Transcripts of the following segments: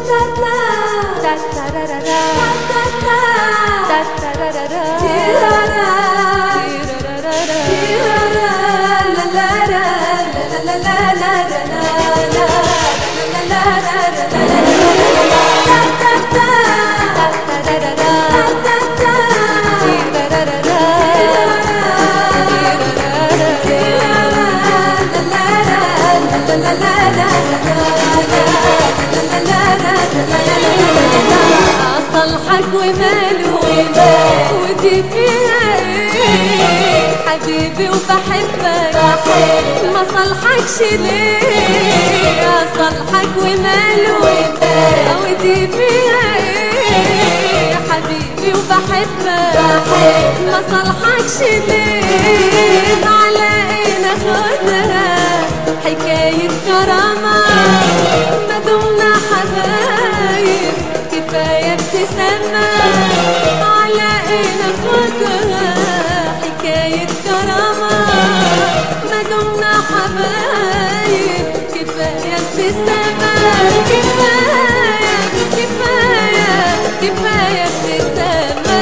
صلحك وماله ودي فيها ايه حبيبي وبحبك ما صلحكش ليه صلحك وماله ودي فيها ايه حبيبي وبحبك ما صلحكش ليه على ايه ناخدها حكاية كرامة ما دمنا حبايب كفاية ابتسامة على ايه ناخدها حكاية كرامة ما دمنا حبايب كفاية ابتسامة كفاية كفاية كفاية ابتسامة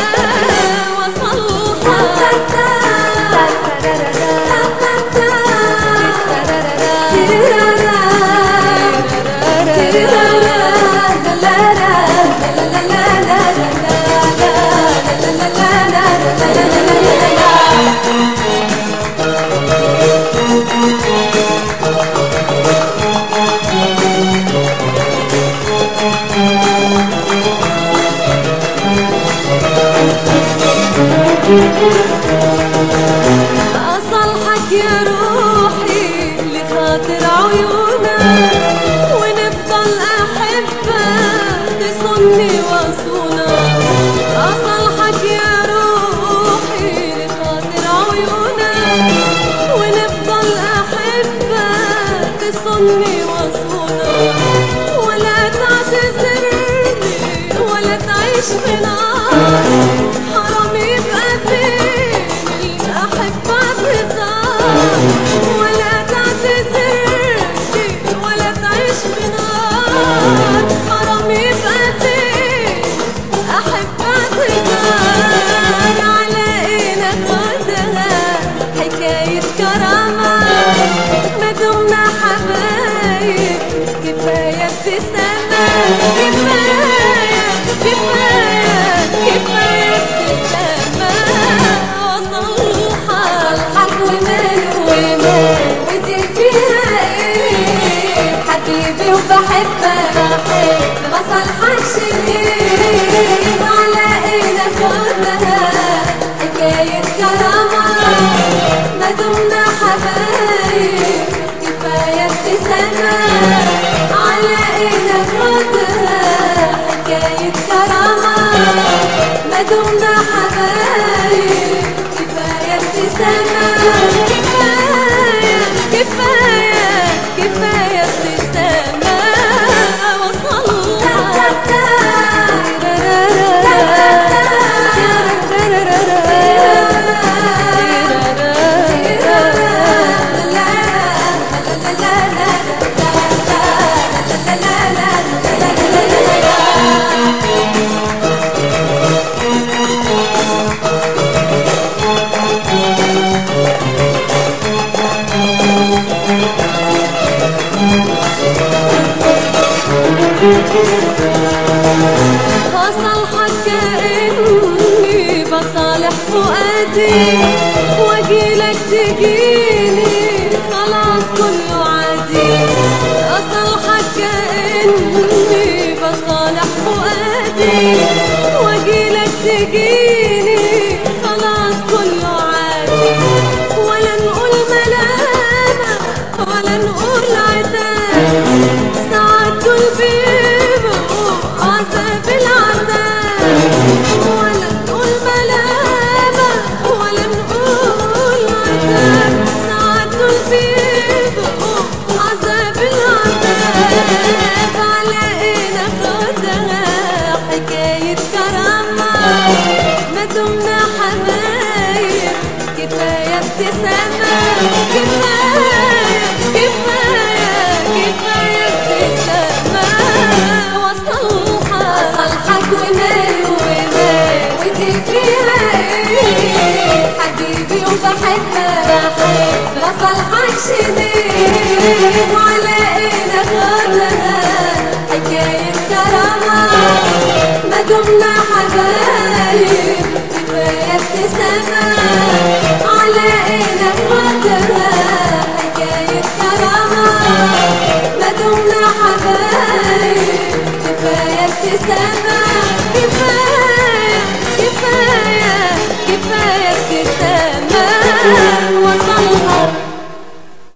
أصلحك يا روحي لخاطر عيونك ونفضل أحبك تصوني وأصونك أصلحك يا روحي لخاطر عيونك ونفضل أحبك تصوني وأصونك ولا تعتذرلي ولا تعيش في نار حرام يبقى بين الأحبة اعتذار ولا تعتذرلي ولا تعيش في نار حرام يبقى بين أحبة اعتذار على إيه ناخدها حكاية كرامة ما دمنا حبايب كفاية ابتسامة كفاية كفاية كفاية ابتسامة وصلحك وماله ودي فيها ايه حبيبي وبحبك ما صلحكش ليه على ايه ناخدها حكاية كرامة ما دمنا حبايب كفاية ابتسامة على ايه ناخدها حكاية كرامة ما دمنا حبايب كفاية ابتسامة كفاية كفاية كفاية ابتسامة بصالحك كأني بصالح فؤادي واجيلك تجيني خلاص كله عادي أصالحك كأني بصالح فؤادي واجيلك تجيني خلاص كله عادي ولا نقول ملامة ولا نقول عتاب ساعات دول بيبقوا عذاب العذاب ولا نقول ملامة ولا نقول عتاب ساعات دول بيبقوا عذاب العذاب على ايه ناخدها حكاية كرامة ما دمنا حبايب كفاية ابتسامة كفاية كفاية كفاية ابتسامة وصل سنين ولقينا خدها حكاية كرامة ما دمنا حبايب كفاية ابتسامة علقينا خدها حكاية كرامة ما دمنا حبايب كفاية ابتسامة